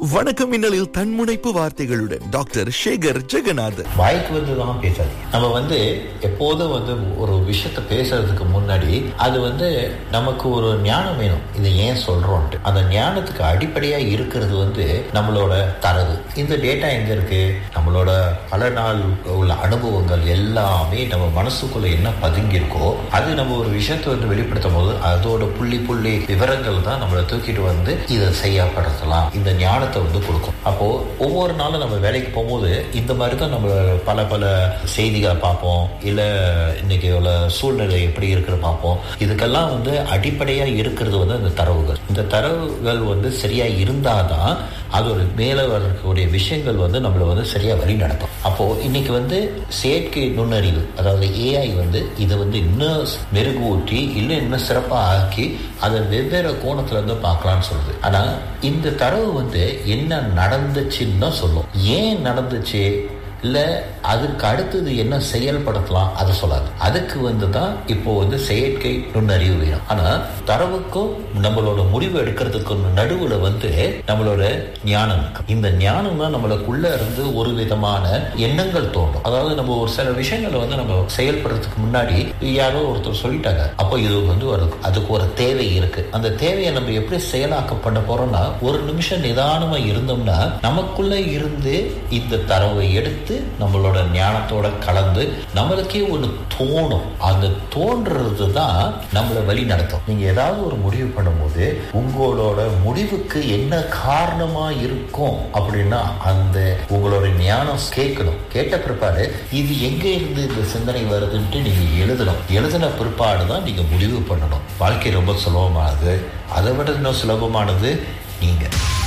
வணக்கம் மின்னலில் தன்முனைப்பு வார்த்தைகளுடன் டாக்டர் சேகர் ஜெகநாதன் வாய்க்கு வந்துதான் பேசாது நம்ம வந்து எப்போதும் வந்து ஒரு விஷயத்த பேசுறதுக்கு முன்னாடி அது வந்து நமக்கு ஒரு ஞானம் வேணும் இதை ஏன் சொல்றோம்ட்டு அந்த ஞானத்துக்கு அடிப்படையா இருக்கிறது வந்து நம்மளோட தரவு இந்த டேட்டா எங்க இருக்கு நம்மளோட பல நாள் உள்ள அனுபவங்கள் எல்லாமே நம்ம மனசுக்குள்ள என்ன பதுங்கியிருக்கோ அது நம்ம ஒரு விஷயத்தை வந்து வெளிப்படுத்தும் போது அதோட புள்ளி புள்ளி விவரங்கள் தான் நம்மளை தூக்கிட்டு வந்து இதை செய்யப்படுத்தலாம் இந்த ஞானத்தை வந்து கொடுக்கும் அப்போ ஒவ்வொரு நாளும் நம்ம வேலைக்கு போகும்போது இந்த மாதிரி தான் நம்ம பல பல செய்திகளை பார்ப்போம் இல்ல இன்னைக்கு உள்ள சூழ்நிலை எப்படி இருக்குன்னு பார்ப்போம் இதுக்கெல்லாம் வந்து அடிப்படையா இருக்கிறது வந்து இந்த தரவுகள் இந்த தரவுகள் வந்து சரியா இருந்தாதான் அது ஒரு மேல வரக்கூடிய விஷயங்கள் வந்து நம்மளை வந்து சரியா வழி நடத்தும் அப்போ இன்னைக்கு வந்து செயற்கை நுண்ணறிவு அதாவது ஏஐ வந்து இதை வந்து இன்னும் மெருகூட்டி இல்லை இன்னும் சிறப்பா ஆக்கி அதை வெவ்வேறு கோணத்துல இருந்து பார்க்கலாம்னு சொல்லுது ஆனா இந்த தரவு வந்து என்ன நடந்துச்சுன்னு தான் சொல்லும் ஏன் நடந்துச்சு இல்ல அதுக்கு அடுத்தது என்ன செயல்படுத்தலாம் அதை சொல்லாது அதுக்கு வந்து தான் இப்போ வந்து செயற்கை நுண்ணறிவு வேணும் ஆனா தரவுக்கும் நம்மளோட முடிவு எடுக்கிறதுக்கும் நடுவுல வந்து நம்மளோட ஞானம் இருக்கு இந்த ஞானம் தான் நம்மளுக்குள்ள இருந்து ஒரு விதமான எண்ணங்கள் தோன்றும் அதாவது நம்ம ஒரு சில விஷயங்களை வந்து நம்ம செயல்படுறதுக்கு முன்னாடி யாரோ ஒருத்தர் சொல்லிட்டாங்க அப்போ இது வந்து ஒரு அதுக்கு ஒரு தேவை இருக்கு அந்த தேவையை நம்ம எப்படி செயலாக்க பண்ண போறோம்னா ஒரு நிமிஷம் நிதானமா இருந்தோம்னா நமக்குள்ள இருந்து இந்த தரவை எடுத்து நம்மளோட ஞானத்தோட கலந்து நம்மளுக்கே ஒண்ணு தோணும் அந்த தோன்றது தான் நம்மளை வழி நடத்தும் நீங்க ஏதாவது ஒரு முடிவு பண்ணும்போது உங்களோட முடிவுக்கு என்ன காரணமா இருக்கும் அப்படின்னா அந்த உங்களோட ஞானம் கேட்கணும் கேட்ட பிற்பாடு இது எங்க இருந்து இந்த சிந்தனை வருதுன்ட்டு நீங்க எழுதணும் எழுதின பிற்பாடு தான் நீங்க முடிவு பண்ணணும் வாழ்க்கை ரொம்ப சுலபமானது அதை விட இன்னும் சுலபமானது நீங்க